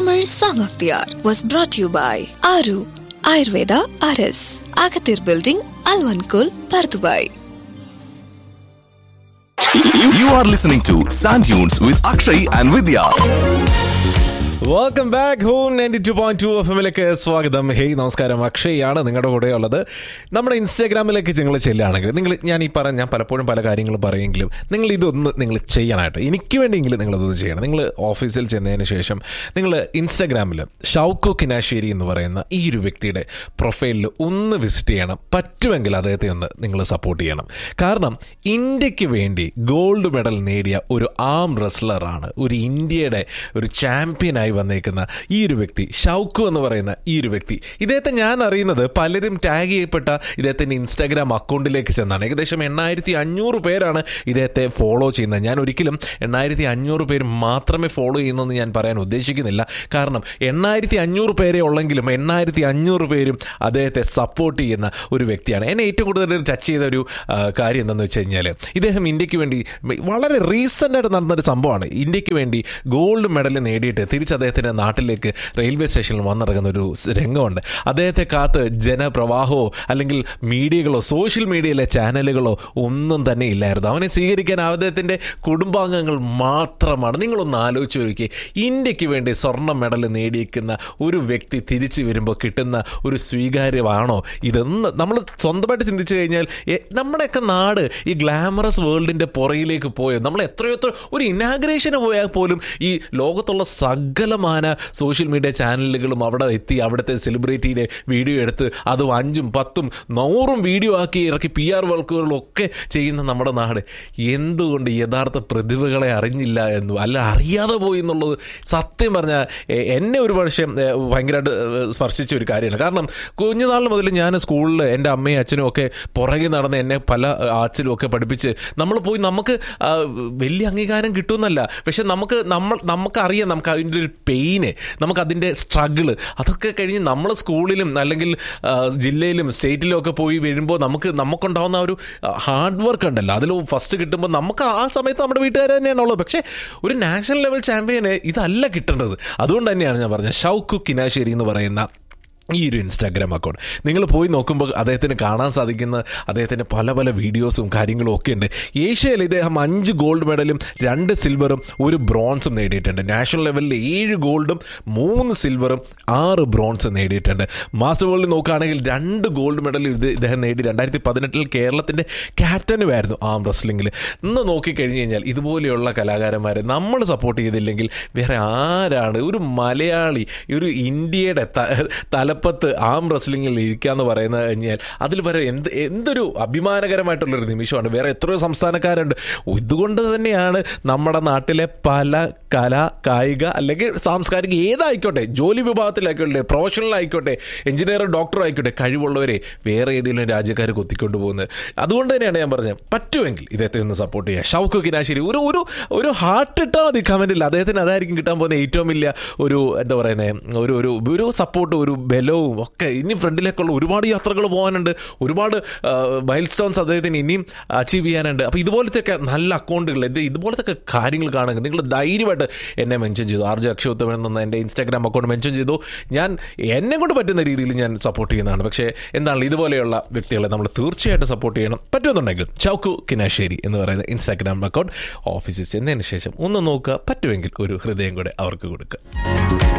Tamil Song of the Hour was brought to you by Aru Ayurveda RS, Agathir Building, Alvankul, Pardubai. You, you are listening to Sand Dunes with Akshay and Vidya. Welcome back home ninety two point two F എമ്മിലേക്ക് സ്വാഗതം hey നമസ്കാരം അക്ഷയാണ് നിങ്ങളുടെ കൂടെ ഉള്ളത് നമ്മുടെ ഇൻസ്റ്റാഗ്രാമിലേക്ക് നിങ്ങൾ ചെല്ലുകയാണെങ്കിൽ നിങ്ങൾ ഞാൻ ഈ പറഞ്ഞ ഞാൻ പലപ്പോഴും പല കാര്യങ്ങളും പറയുമെങ്കിലും നിങ്ങൾ ഇതൊന്ന് നിങ്ങൾ ചെയ്യണമായിട്ട് എനിക്ക് വേണ്ടിയെങ്കിലും നിങ്ങൾ ഇതൊന്ന് ചെയ്യണം നിങ്ങൾ ഓഫീസിൽ ചെന്നതിന് ശേഷം നിങ്ങൾ ഇൻസ്റ്റാഗ്രാമിൽ ഷൗക്കോ കിനാശ്ശേരി എന്ന് പറയുന്ന ഈ ഒരു വ്യക്തിയുടെ പ്രൊഫൈലിൽ ഒന്ന് വിസിറ്റ് ചെയ്യണം പറ്റുമെങ്കിൽ അദ്ദേഹത്തെ ഒന്ന് നിങ്ങൾ സപ്പോർട്ട് ചെയ്യണം കാരണം ഇന്ത്യക്ക് വേണ്ടി ഗോൾഡ് മെഡൽ നേടിയ ഒരു ആം റെസ്ലറാണ് ഒരു ഇന്ത്യയുടെ ഒരു ചാമ്പ്യനായി വന്നേക്കുന്ന ഈ ഒരു വ്യക്തി ഷൗക്കു എന്ന് പറയുന്ന ഈ ഒരു വ്യക്തി ഇദ്ദേഹത്തെ ഞാൻ അറിയുന്നത് പലരും ടാഗ് ചെയ്യപ്പെട്ട ഇദ്ദേഹത്തിന്റെ ഇൻസ്റ്റാഗ്രാം അക്കൗണ്ടിലേക്ക് ചെന്നാണ് ഏകദേശം എണ്ണായിരത്തി അഞ്ഞൂറ് പേരാണ് ഇദ്ദേഹത്തെ ഫോളോ ചെയ്യുന്നത് ഞാൻ ഒരിക്കലും എണ്ണായിരത്തി അഞ്ഞൂറ് പേര് മാത്രമേ ഫോളോ ചെയ്യുന്നതെന്ന് ഞാൻ പറയാൻ ഉദ്ദേശിക്കുന്നില്ല കാരണം എണ്ണായിരത്തി അഞ്ഞൂറ് പേരെ ഉള്ളെങ്കിലും എണ്ണായിരത്തി അഞ്ഞൂറ് പേരും അദ്ദേഹത്തെ സപ്പോർട്ട് ചെയ്യുന്ന ഒരു വ്യക്തിയാണ് എന്നെ ഏറ്റവും കൂടുതൽ ടച്ച് ചെയ്ത ഒരു ആ, കാര്യം എന്താണെന്ന് വെച്ച് കഴിഞ്ഞാൽ ഇദ്ദേഹം ഇന്ത്യക്ക് വേണ്ടി വളരെ റീസെൻ്റ് ആയിട്ട് നടന്നൊരു സംഭവമാണ് ഇന്ത്യക്ക് വേണ്ടി ഗോൾഡ് മെഡൽ നേടിയിട്ട് തിരിച്ച് അദ്ദേഹത്തിൻ്റെ നാട്ടിലേക്ക് റെയിൽവേ സ്റ്റേഷനിൽ വന്നിറങ്ങുന്ന ഒരു സ് രംഗമുണ്ട് അദ്ദേഹത്തെ കാത്ത് ജനപ്രവാഹമോ അല്ലെങ്കിൽ മീഡിയകളോ സോഷ്യൽ മീഡിയയിലെ ചാനലുകളോ ഒന്നും തന്നെ ഇല്ലായിരുന്നു അവനെ സ്വീകരിക്കാൻ അദ്ദേഹത്തിൻ്റെ കുടുംബാംഗങ്ങൾ മാത്രമാണ് നിങ്ങളൊന്ന് ആലോചിച്ച് നോക്കി ഇന്ത്യക്ക് വേണ്ടി സ്വർണ്ണ മെഡൽ നേടിയിരിക്കുന്ന ഒരു വ്യക്തി തിരിച്ചു വരുമ്പോൾ കിട്ടുന്ന ഒരു സ്വീകാര്യമാണോ ഇതെന്ന് നമ്മൾ സ്വന്തമായിട്ട് ചിന്തിച്ചു കഴിഞ്ഞാൽ എ- നമ്മുടെയൊക്കെ നാട് ഈ ഗ്ലാമറസ് വേൾഡിന്റെ പുറയിലേക്ക് പോയത് നമ്മൾ എത്രയോ എത്ര ഒരു ഇനാഗ്രേഷന് പോയാൽ പോലും ഈ ലോകത്തുള്ള സകലമാന സോഷ്യൽ മീഡിയ ചാനലുകളും അവിടെ എത്തി അവിടുത്തെ സെലിബ്രിറ്റിയുടെ വീഡിയോ എടുത്ത് അതും അഞ്ചും പത്തും നൂറും വീഡിയോ ആക്കി ഇറക്കി പി ആർ വർക്കുകളും ഒക്കെ ചെയ്യുന്ന നമ്മുടെ നാട് എന്തുകൊണ്ട് യഥാർത്ഥ പ്രതിഭകളെ അറിഞ്ഞില്ല എന്നും അല്ല അറിയാതെ പോയി എന്നുള്ളത് സത്യം പറഞ്ഞാൽ എ- എന്നെ ഒരു പക്ഷേ എ, ഭയങ്കരമായിട്ട് എ, സ്പർശിച്ച ഒരു കാര്യമാണ് കാരണം കുഞ്ഞുനാൾ മുതൽ ഞാൻ സ്കൂളിൽ എൻ്റെ അമ്മയും അച്ഛനും ഒക്കെ പുറകെ നടന്ന് എന്നെ പല എ, ആച്ചിലും ഒക്കെ പഠിപ്പിച്ച് നമ്മൾ പോയി നമുക്ക് ആ, വലിയ അംഗീകാരം കിട്ടുമെന്നല്ല പക്ഷെ നമുക്ക് നമ്മൾ നമുക്കറിയാം നമുക്ക് അതിൻ്റെ ഒരു പെയിന് നമുക്ക് അതിൻ്റെ സ്ട്രഗിള് അതൊക്കെ കഴിഞ്ഞ് നമ്മൾ സ്കൂളിലും അല്ലെങ്കിൽ ആ, ജില്ലയിലും സ്റ്റേറ്റിലും ഒക്കെ പോയി വരുമ്പോൾ നമുക്ക് നമുക്കുണ്ടാവുന്ന ആ ഒരു ഹാർഡ് വർക്ക് ഉണ്ടല്ലോ അതിൽ ഫസ്റ്റ് കിട്ടുമ്പോൾ നമുക്ക് ആ സമയത്ത് നമ്മുടെ വീട്ടുകാർ തന്നെയാണുള്ളത് പക്ഷേ ഒരു നാഷണൽ ലെവൽ ചാമ്പ്യന് ഇതല്ല കിട്ടേണ്ടത് അതുകൊണ്ട് തന്നെയാണ് ഞാൻ പറഞ്ഞത് ഷൗക്കു കിനാശ്ശേരി എന്ന് പറയുന്ന ഈ ഒരു ഇൻസ്റ്റാഗ്രാം അക്കൗണ്ട് നിങ്ങൾ പോയി നോക്കുമ്പോൾ അദ്ദേഹത്തിന് കാണാൻ സാധിക്കുന്ന അദ്ദേഹത്തിൻ്റെ പല പല വീഡിയോസും കാര്യങ്ങളും ഒക്കെ ഉണ്ട് ഏഷ്യയിൽ ഇദ്ദേഹം അഞ്ച് ഗോൾഡ് മെഡലും രണ്ട് സിൽവറും ഒരു ബ്രോൺസും നേടിയിട്ടുണ്ട് നാഷണൽ ലെവലിൽ ഏഴ് ഗോൾഡും മൂന്ന് സിൽവറും ആറ് ബ്രോൺസും നേടിയിട്ടുണ്ട് മാസ്റ്റർ വേൾഡിൽ നോക്കുകയാണെങ്കിൽ രണ്ട് ഗോൾഡ് മെഡൽ ഇത് ഇദ്ദേഹം നേടി രണ്ടായിരത്തി പതിനെട്ടിൽ കേരളത്തിൻ്റെ ക്യാപ്റ്റനുമായിരുന്നു ആം റെസ്ലിംഗിൽ ഇന്ന് നോക്കിക്കഴിഞ്ഞ് കഴിഞ്ഞാൽ ഇതുപോലെയുള്ള കലാകാരന്മാരെ നമ്മൾ സപ്പോർട്ട് ചെയ്തില്ലെങ്കിൽ വേറെ ആരാണ് ഒരു മലയാളി ഒരു ഇന്ത്യയുടെ ത- തലപ്പത്ത് ആം റെസ്ലിംഗിൽ ഇരിക്കുക എന്ന് പറയുന്നത് കഴിഞ്ഞാൽ അതിൽ വരെ എന്ത് എന്തൊരു അഭിമാനകരമായിട്ടുള്ളൊരു നിമിഷമാണ് വേറെ എത്രയോ സംസ്ഥാനക്കാരുണ്ട് ഇതുകൊണ്ട് തന്നെയാണ് നമ്മുടെ നാട്ടിലെ പല കല കായിക അല്ലെങ്കിൽ സാംസ്കാരിക ഏതായിക്കോട്ടെ ജോലി വിഭാഗത്തിലായിക്കോട്ടെ പ്രൊഫഷണൽ ആയിക്കോട്ടെ എഞ്ചിനീയർ ഡോക്ടർ ആയിക്കോട്ടെ കഴിവുള്ളവരെ വേറെ ഏതെങ്കിലും രാജ്യക്കാർ കൊത്തിക്കൊണ്ട് പോകുന്നത് അതുകൊണ്ട് തന്നെയാണ് ഞാൻ പറഞ്ഞത് പറ്റുമെങ്കിൽ ഇദ്ദേഹത്തെ ഒന്ന് സപ്പോർട്ട് ചെയ്യുക ഷൗക്ക് കിനാശേരി ഒരു ഒരു ഒരു ഹാർട്ട് ഇട്ടാൽ മതി കമന്റിൽ അദ്ദേഹത്തിന് അതായിരിക്കും കിട്ടാൻ പോകുന്ന ഏറ്റവും വലിയ ഒരു എന്താ പറയുന്നത് ഒരു ഒരു ഒരു സപ്പോർട്ട് ഒരു ബലവും ഒക്കെ ഇനി ഫ്രണ്ടിലേക്കുള്ള ഒരുപാട് യാത്രകൾ പോകാനുണ്ട് ഒരുപാട് മൈൽ സ്റ്റോൺസ് അദ്ദേഹത്തിന് ഇനിയും അച്ചീവ് ചെയ്യാനുണ്ട് അപ്പോൾ ഇതുപോലത്തെ ഒക്കെ നല്ല അക്കൗണ്ടുകൾ ഇത് ഇതുപോലത്തെ ഒക്കെ കാര്യങ്ങൾ കാണുക നിങ്ങൾ ധൈര്യമായിട്ട് എന്നെ മെൻഷൻ ചെയ്തു ആർജ അക്ഷോത്തം എന്ന എൻ്റെ ഇൻസ്റ്റാഗ്രാം അക്കൗണ്ട് മെൻഷൻ ചെയ്തു ഞാൻ എന്നെ കൊണ്ട് പറ്റുന്ന രീതിയിൽ ഞാൻ സപ്പോർട്ട് ചെയ്യുന്നതാണ് പക്ഷേ എന്താണ് ഇതുപോലെയുള്ള വ്യക്തികളെ നമ്മൾ തീർച്ചയായിട്ടും സപ്പോർട്ട് ചെയ്യണം പറ്റുമെന്നുണ്ടെങ്കിൽ ചൗക്കു കിനാശ്ശേരി എന്ന് പറയുന്ന ഇൻസ്റ്റാഗ്രാം അക്കൗണ്ട് ഓഫീസിൽ ചെന്നതിന് ശേഷം ഒന്ന് നോക്കുക പറ്റുമെങ്കിൽ ഒരു ഹൃദയം കൂടെ അവർക്ക് കൊടുക്കുക